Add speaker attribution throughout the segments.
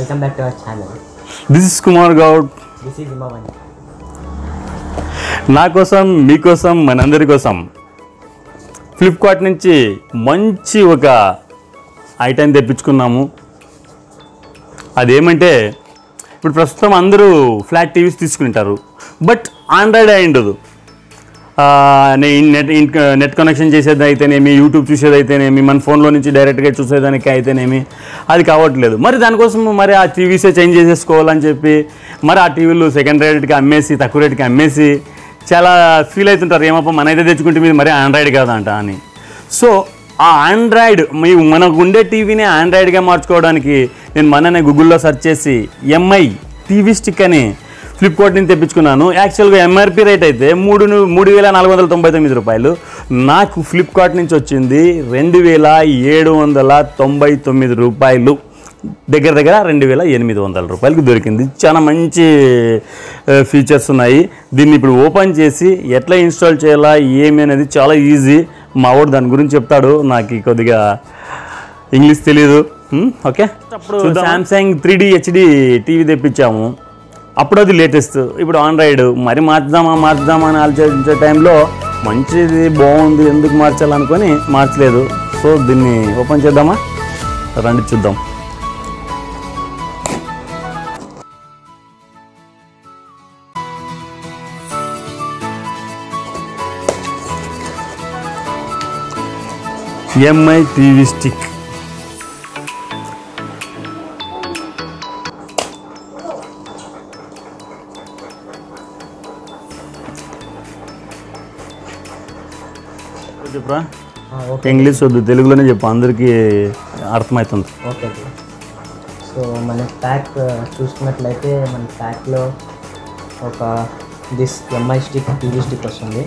Speaker 1: Welcome back to our channel
Speaker 2: this is Kumar Goud
Speaker 1: this is ఇమావన్
Speaker 2: నా కోసం మీకోసం మనందరి కోసం ఫ్లిప్కార్ట్ నుంచి మంచి ఒక ఐటెం తెప్పించుకున్నాము అదేమంటే ఇప్పుడు ప్రస్తుతం అందరూ ఫ్లాట్ టీవీస్ తీసుకుంటారు బట్ ఆండ్రాయిడ్ అయి ఉండదు ఆ, నే- నెట్ ఇన్- నెట్ కనెక్షన్ చేసేది అయితేనేమి యూట్యూబ్ చూసేది అయితేనేమి మన ఫోన్లో నుంచి డైరెక్ట్గా చూసేదానికి అయితేనేమి అది కావట్లేదు మరి దానికోసం మరి ఆ టీవీసే చేంజ్ చేసేసుకోవాలని చెప్పి మరి ఆ టీవీలు సెకండ్ రేట్కి అమ్మేసి తక్కువ రేట్కి అమ్మేసి చాలా ఫీల్ అవుతుంటారు ఏమప్ప మనైతే తెచ్చుకుంటే మీది మరి ఆండ్రాయిడ్ కాదంట అని సో ఆ ఆండ్రాయిడ్ మీ మనకు ఉండే టీవీని ఆండ్రాయిడ్గా మార్చుకోవడానికి నేను మననే గూగుల్లో సెర్చ్ చేసి ఎంఐ టీవీ స్టిక్ అని ఫ్లిప్కార్ట్ నుంచి తెప్పించుకున్నాను యాక్చువల్గా ఎంఆర్పి రేట్ అయితే మూడు ను- మూడు వేల నాలుగు వందల తొంభై తొమ్మిది రూపాయలు నాకు ఫ్లిప్కార్ట్ నుంచి వచ్చింది రెండు వేల ఏడు వందల తొంభై తొమ్మిది రూపాయలు దగ్గర దగ్గర రెండు వేల ఎనిమిది వందల రూపాయలకి దొరికింది చాలా మంచి ఫీచర్స్ ఉన్నాయి దీన్ని ఇప్పుడు ఓపెన్ చేసి ఎట్లా ఇన్స్టాల్ చేయాలా ఏమి అనేది చాలా ఈజీ మా వాడు దాని గురించి చెప్తాడు నాకు కొద్దిగా ఇంగ్లీష్ తెలీదు హ్మ్, ఓకే అప్పుడు Samsung three D HD TV తెప్పించాము అప్పుడు అది లేటెస్ట్ ఇప్పుడు ఆండ్రాయిడ్ మరి మార్చుదామా మార్చుదామా అని ఆలోచించే టైంలో మంచిది బాగుంది ఎందుకు మార్చాలనుకొని మార్చలేదు సో దీన్ని ఓపెన్ చేద్దామా రండి చూద్దాం ఎంఐ టీవీ స్టిక్ చెప్పురా
Speaker 1: ఓకే
Speaker 2: ఇంగ్లీష్ వద్దు తెలుగులోనే చెప్పు అందరికీ అర్థమవుతుంది
Speaker 1: ఓకే సో మన ప్యాక్ చూసుకున్నట్లయితే మన ప్యాక్లో ఒక this Mi stick TV stick వస్తుంది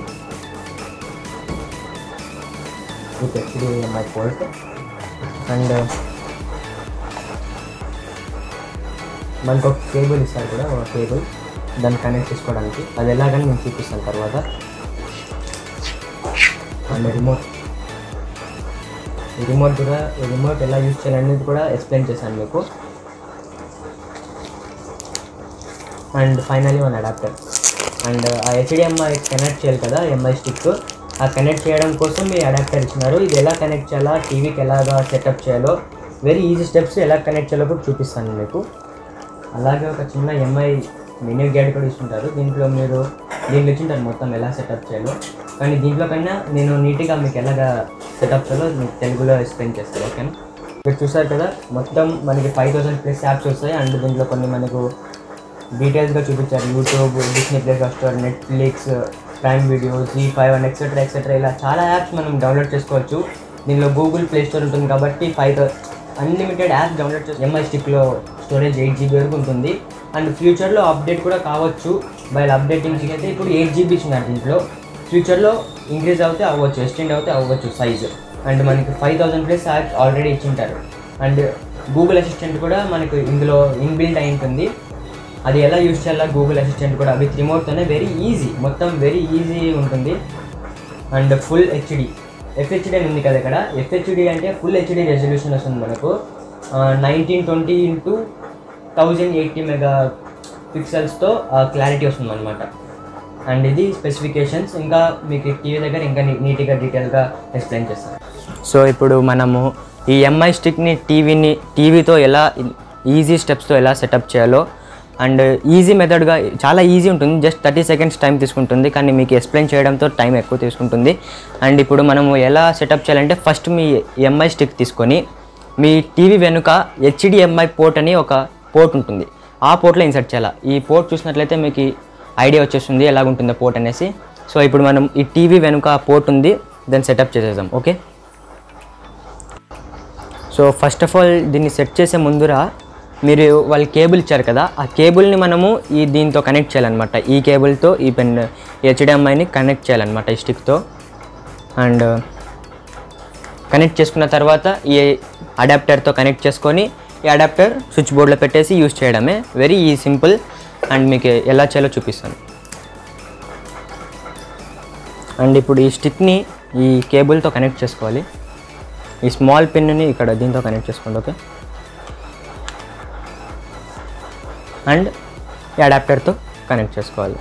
Speaker 1: with HDMI port and మనకు ఒక కేబుల్ ఇస్తారు కూడా ఒక కేబుల్ దాన్ని కనెక్ట్ చేసుకోవడానికి అది ఎలాగని నేను చూపిస్తాను తర్వాత అండ్ రిమోట్ ఈ రిమోట్ కూడా ఈ రిమోట్ ఎలా యూజ్ చేయాలనేది కూడా ఎక్స్ప్లెయిన్ చేశాను మీకు and finally one adapter and ఆ హెచ్డిఎంఐ కనెక్ట్ చేయాలి కదా ఎంఐ స్టిక్ ఆ కనెక్ట్ చేయడం కోసం మీ అడాప్టర్ ఇచ్చినారు ఇది ఎలా కనెక్ట్ చేయాలా టీవీకి ఎలాగా సెటప్ చేయాలో వెరీ ఈజీ స్టెప్స్ ఎలా కనెక్ట్ చేయాలో కూడా చూపిస్తాను మీకు అలాగే ఒక చిన్న ఎంఐ మెన్యూ గైడ్ కూడా ఇస్తుంటారు దీంట్లో మీరు దీంట్లో ఇచ్చింటారు మొత్తం ఎలా సెటప్ చేయాలో కానీ దీంట్లో కన్నా నేను నీట్గా మీకు ఎలాగా సెటప్ చేయాలో మీకు తెలుగులో ఎక్స్ప్లెయిన్ చేస్తాను ఓకేనా మీరు చూసారు కదా మొత్తం మనకి ఫైవ్ థౌసండ్ ప్లస్ యాప్స్ వస్తాయి అండ్ దీంట్లో కొన్ని మనకు డీటెయిల్స్గా చూపించారు YouTube Disney play Hotstar Netflix Prime Video Zee five and etcetera etcetera ఇలా చాలా యాప్స్ మనం డౌన్లోడ్ చేసుకోవచ్చు దీనిలో గూగుల్ ప్లే స్టోర్ ఉంటుంది కాబట్టి ఫైవ్ అన్లిమిటెడ్ యాప్స్ డౌన్లోడ్ చేసి ఎంఐ స్టిక్లో స్టోరేజ్ ఎయిట్ జీబీ వరకు ఉంటుంది అండ్ ఫ్యూచర్లో అప్డేట్ కూడా కావచ్చు బై అప్డేటింగ్ అయితే ఇప్పుడు ఎయిట్ జీబీ ఇచ్చినారు దీంట్లో ఫ్యూచర్లో ఇంక్రీజ్ అవుతే అవ్వచ్చు ఎక్స్టెండ్ అవుతే అవ్వచ్చు సైజ్ అండ్ మనకి five thousand plus apps already ఇచ్చింటారు అండ్ గూగుల్ అసిస్టెంట్ కూడా మనకు ఇందులో ఇన్బిల్ట్ అయి ఉంటుంది అది ఎలా యూజ్ చేయాలా గూగుల్ అసిస్టెంట్ కూడా విత్ రిమోట్తోనే వెరీ ఈజీ మొత్తం వెరీ ఈజీ ఉంటుంది అండ్ ఫుల్ హెచ్డి ఎఫ్హెచ్డి అని ఉంది కదా ఇక్కడ ఎఫ్హెచ్డి అంటే ఫుల్ హెచ్డి రెజల్యూషన్ వస్తుంది మనకు nineteen twenty into thousand eighty mega పిక్సెల్స్తో క్లారిటీ వస్తుంది అనమాట అండ్ ఇది స్పెసిఫికేషన్స్ ఇంకా మీకు టీవీ దగ్గర ఇంకా నీ- నీట్గా డీటెయిల్గా ఎక్స్ప్లెయిన్ చేస్తాను సో ఇప్పుడు మనము ఈ ఎంఐ స్టిక్ని టీవీని టీవీతో ఎలా ఈజీ స్టెప్స్తో ఎలా సెటప్ చేయాలో అండ్ ఈజీ మెథడ్గా చాలా ఈజీ ఉంటుంది జస్ట్ థర్టీ సెకండ్స్ టైం తీసుకుంటుంది కానీ మీకు ఎక్స్ప్లెయిన్ చేయడంతో టైం ఎక్కువ తీసుకుంటుంది అండ్ ఇప్పుడు మనము ఎలా సెటప్ చేయాలంటే ఫస్ట్ మీ ఎంఐ స్టిక్ తీసుకొని మీ టీవీ వెనుక హెచ్డిఎంఐ పోర్ట్ అని ఒక పోర్ట్ ఉంటుంది ఆ పోర్ట్లో ఇన్సర్ట్ చేయాలి ఈ పోర్ట్ చూసినట్లయితే మీకు ఐడియా వచ్చేస్తుంది ఎలాగుంటుందో పోర్ట్ అనేసి సో ఇప్పుడు మనం ఈ టీవీ వెనుక ఆ పోర్ట్ ఉంది దాన్ని సెటప్ చేసేద్దాం okay so first of all దీన్ని సెట్ చేసే ముందురా మీరు వాళ్ళు కేబుల్ ఇచ్చారు కదా ఆ కేబుల్ని మనము ఈ దీంతో కనెక్ట్ చేయాలన్నమాట ఈ కేబుల్తో ఈ పెన్ హెచ్డిఎంఐని కనెక్ట్ చేయాలన్నమాట ఈ స్టిక్తో అండ్ కనెక్ట్ చేసుకున్న తర్వాత ఈ అడాప్టర్తో కనెక్ట్ చేసుకొని ఈ అడాప్టర్ స్విచ్ బోర్డ్లో పెట్టేసి యూస్ చేయడమే వెరీ ఈ సింపుల్ అండ్ మీకు ఎలా చేయాలో చూపిస్తాను అండ్ ఇప్పుడు ఈ స్టిక్ని ఈ కేబుల్తో కనెక్ట్ చేసుకోవాలి ఈ స్మాల్ పిన్ని ఇక్కడ దీంతో కనెక్ట్ చేసుకోండి ఓకే అండ్ ఈ అడాప్టర్తో కనెక్ట్ చేసుకోవాలి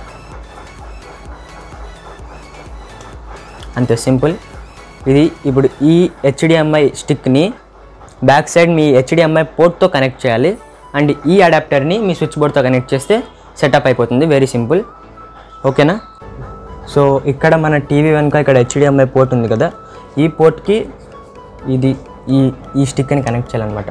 Speaker 1: అంతే సింపుల్ ఇది ఇప్పుడు ఈ హెచ్డిఎంఐ స్టిక్ని బ్యాక్ సైడ్ మీ హెచ్డిఎంఐ పోర్ట్తో కనెక్ట్ చేయాలి అండ్ ఈ అడాప్టర్ని మీ స్విచ్ బోర్డ్తో కనెక్ట్ చేస్తే సెటప్ అయిపోతుంది వెరీ సింపుల్ ఓకేనా సో ఇక్కడ మన టీవీ వెనుక ఇక్కడ హెచ్డిఎంఐ పోర్ట్ ఉంది కదా ఈ పోర్ట్కి ఇది ఈ ఈ స్టిక్ని కనెక్ట్ చేయాలన్నమాట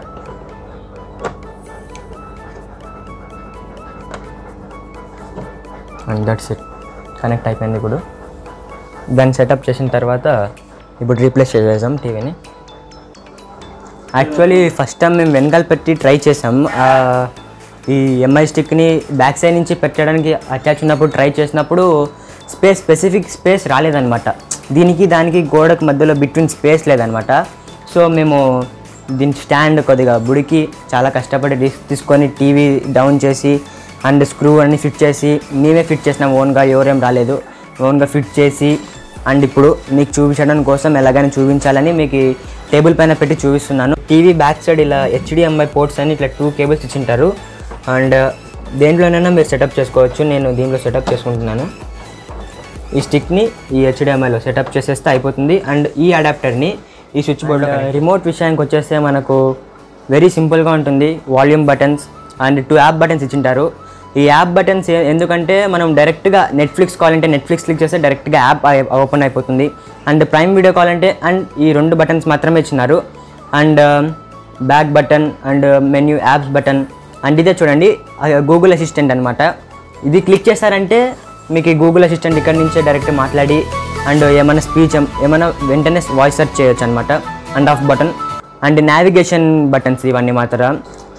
Speaker 1: అండ్ దట్స్ ఇట్ కనెక్ట్ అయిపోయింది ఇప్పుడు దాన్ని సెటప్ చేసిన తర్వాత ఇప్పుడు రీప్లేస్ చేసేసాం టీవీని యాక్చువల్లీ ఫస్ట్ టైం మేము వెనకాల పెట్టి ట్రై చేసాం ఆ, ఈ ఎంఐ స్టిక్ని బ్యాక్ సైడ్ నుంచి పెట్టడానికి అటాచ్ ఉన్నప్పుడు ట్రై చేసినప్పుడు స్పేస్ స్పెసిఫిక్ స్పేస్ రాలేదన్నమాట దీనికి దానికి గోడకు మధ్యలో బిట్వీన్ స్పేస్ లేదనమాట సో మేము దీని స్టాండ్ కొద్దిగా బుడికి చాలా కష్టపడి తీస్- తీసుకొని టీవీ డౌన్ చేసి అండ్ స్క్రూ అన్ని ఫిట్ చేసి మేమే ఫిట్ చేసినాం ఓన్గా ఎవరేం రాలేదు ఓన్గా ఫిట్ చేసి అండ్ ఇప్పుడు మీకు చూపించడం కోసం ఎలాగైనా చూపించాలని మీకు ఈ టేబుల్ పైన పెట్టి చూపిస్తున్నాను టీవీ బ్యాక్ సైడ్ ఇలా హెచ్డిఎంఐ పోర్ట్స్ అని ఇట్లా టూ కేబుల్స్ ఇచ్చింటారు అండ్ దేంట్లోనైనా మీరు సెటప్ చేసుకోవచ్చు నేను దీంట్లో సెటప్ చేసుకుంటున్నాను ఈ స్టిక్ని ఈ హెచ్డిఎంఐలో సెటప్ చేసేస్తే అయిపోతుంది అండ్ ఈ అడాప్టర్ని ఈ స్విచ్ బోర్డ్ రిమోట్ విషయానికి వచ్చేస్తే మనకు వెరీ సింపుల్గా ఉంటుంది volume buttons and two app buttons ఇచ్చింటారు ఈ యాప్ బటన్స్ ఏ- ఎందుకంటే మనం డైరెక్ట్గా నెట్ఫ్లిక్స్ కావాలంటే నెట్ఫ్లిక్స్ క్లిక్ చేస్తే డైరెక్ట్గా యాప్ ఓపెన్ అయిపోతుంది అండ్ ప్రైమ్ వీడియో కావాలంటే అండ్ ఈ రెండు బటన్స్ మాత్రమే ఇచ్చినారు and back button and menu apps button and ఇదే చూడండి గూగుల్ అసిస్టెంట్ అనమాట ఇది క్లిక్ చేశారంటే మీకు ఈ గూగుల్ అసిస్టెంట్ ఇక్కడ నుంచే డైరెక్ట్ మాట్లాడి అండ్ ఏమైనా స్పీచ్ ఏమైనా వెంటనే వాయిస్ సెర్చ్ చేయొచ్చు అనమాట and off button and navigation buttons ఇవన్నీ మాత్రం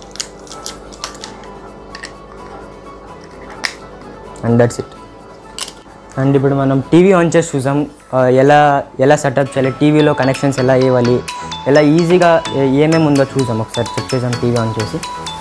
Speaker 1: అండ్ దట్స్ ఇట్ అండ్ ఇప్పుడు మనం టీవీ ఆన్ చేసి చూసాం ఆ, ఎలా ఎలా సెటప్ చేయాలి టీవీలో కనెక్షన్స్ ఎలా ఇవ్వాలి ఎలా ఈజీగా ఏ- ఏమేమి ఉందో చూసాం ఒకసారి చెక్ చేసాం టీవీ ఆన్ చేసి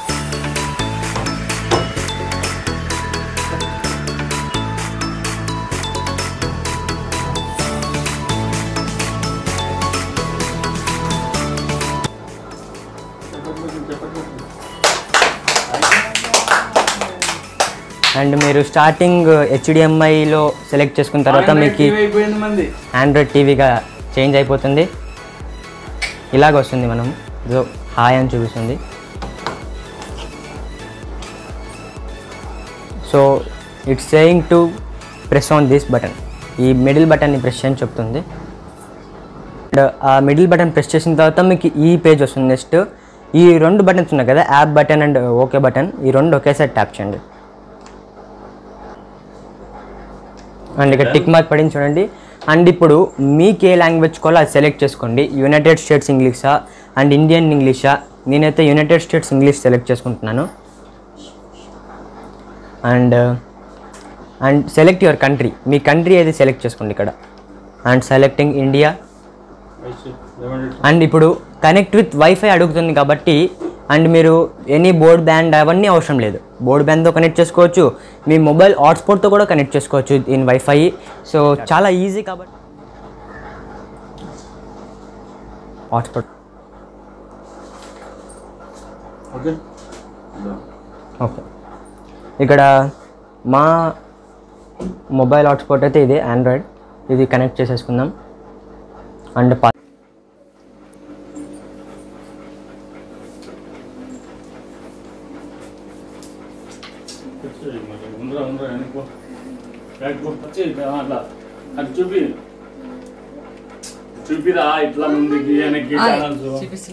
Speaker 1: అండ్ మీరు స్టార్టింగ్ హెచ్డిఎంఐలో సెలెక్ట్ చేసుకున్న తర్వాత మీకు
Speaker 2: అయిపోయింది మంది
Speaker 1: ఆండ్రాయిడ్ టీవీగా చేంజ్ అయిపోతుంది ఇలాగ వస్తుంది మనం ఇదో హాయ్ అని చూపిస్తుంది so it's saying to press on this button ఈ మిడిల్ బటన్ని ప్రెస్ చేయని చెప్తుంది అండ్ ఆ మిడిల్ బటన్ ప్రెస్ చేసిన తర్వాత మీకు ఈ పేజ్ వస్తుంది నెక్స్ట్ ఈ రెండు బటన్స్ ఉన్నాయి కదా app button and okay button ఈ రెండు ఒకేసారి ట్యాప్ చేయండి అండ్ ఇక్కడ టిక్ మార్క్ పడింది చూడండి అండ్ ఇప్పుడు మీకు ఏ లాంగ్వేజ్ కావాలో అది సెలెక్ట్ చేసుకోండి యునైటెడ్ స్టేట్స్ ఇంగ్లీషా అండ్ ఇండియన్ ఇంగ్లీషా నేనైతే యునైటెడ్ స్టేట్స్ ఇంగ్లీష్ సెలెక్ట్ చేసుకుంటున్నాను and and select your country మీ కంట్రీ ఏది సెలెక్ట్ చేసుకోండి ఇక్కడ అండ్ సెలెక్టింగ్ ఇండియా అండ్ ఇప్పుడు కనెక్ట్ విత్ వైఫై అడుగుతుంది కాబట్టి అండ్ మీరు ఎనీ బోర్డ్ బ్యాండ్ అవన్నీ అవసరం లేదు బోర్డ్ బ్యాండ్తో కనెక్ట్ చేసుకోవచ్చు మీ మొబైల్ హాట్స్పాట్తో కూడా కనెక్ట్ చేసుకోవచ్చు ఇన్ వైఫై సో చాలా ఈజీ కాబట్టి హాట్స్పాట్
Speaker 2: ఓకే
Speaker 1: ఓకే ఇక్కడ మా మొబైల్ హాట్స్పాట్ అయితే ఇది ఆండ్రాయిడ్ ఇది కనెక్ట్ చేసేసుకుందాం అండ్ పా
Speaker 2: ఉండరా ఉండరా వెనక్కి పో. బ్యాక్ పో. వచ్చేయ్, అట్లా అది చూపి చూపిరా ఇట్లా ముందుకి వెనక్కి ఛానల్స్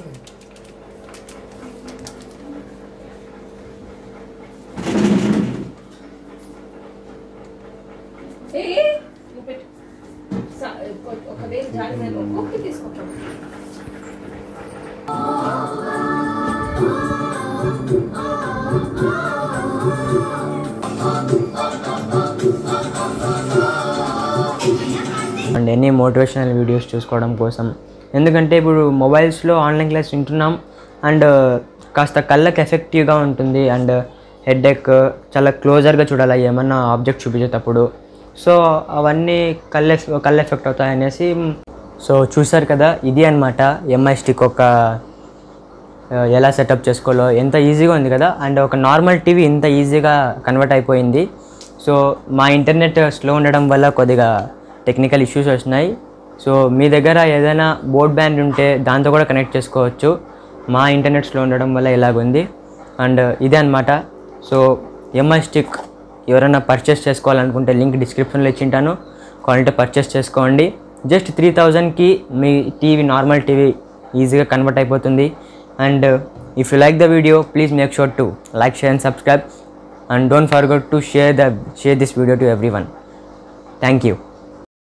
Speaker 3: ఏ నువ్వు పెట్టు స- ఒక- ఒక వేలు జారి మీద ఒక్కొక్కటి తీసుకుంటాం
Speaker 1: అండ్ ఎనీ మోటివేషనల్ వీడియోస్ చూసుకోవడం కోసం ఎందుకంటే ఇప్పుడు మొబైల్స్లో ఆన్లైన్ క్లాస్ వింటున్నాం అండ్ కాస్త కళ్ళకి ఎఫెక్టివ్గా ఉంటుంది అండ్ హెడ్ఏక్ చాలా క్లోజర్గా చూడాలి ఏమన్నా ఆబ్జెక్ట్ చూపించేటప్పుడు సో అవన్నీ కళ్ళ కళ్ళ ఎఫెక్ట్ అవుతాయి అనేసి సో చూసారు కదా ఇది అనమాట ఎంఐ స్టిక్ ఒక ఆ, ఎలా సెటప్ చేసుకోవాలో ఎంత ఈజీగా ఉంది కదా అండ్ ఒక నార్మల్ టీవీ ఇంత ఈజీగా కన్వర్ట్ అయిపోయింది సో మా ఇంటర్నెట్ స్లో ఉండడం వల్ల కొద్దిగా టెక్నికల్ ఇష్యూస్ వచ్చినాయి సో మీ దగ్గర ఏదైనా బోర్డ్ బ్యాండ్ ఉంటే దాంతో కూడా కనెక్ట్ చేసుకోవచ్చు మా ఇంటర్నెట్ స్లో ఉండడం వల్ల ఇలాగుంది అండ్ ఇదే అనమాట సో ఎంఐ స్టిక్ ఎవరైనా పర్చేస్ చేసుకోవాలనుకుంటే లింక్ డిస్క్రిప్షన్లో ఇచ్చింటాను కావాలంటే పర్చేస్ చేసుకోండి జస్ట్ త్రీ థౌజండ్కి మీ టీవీ నార్మల్ టీవీ ఈజీగా కన్వర్ట్ అయిపోతుంది and if you like the video please make sure to like share and subscribe and don't forget to share the share this video to everyone thank you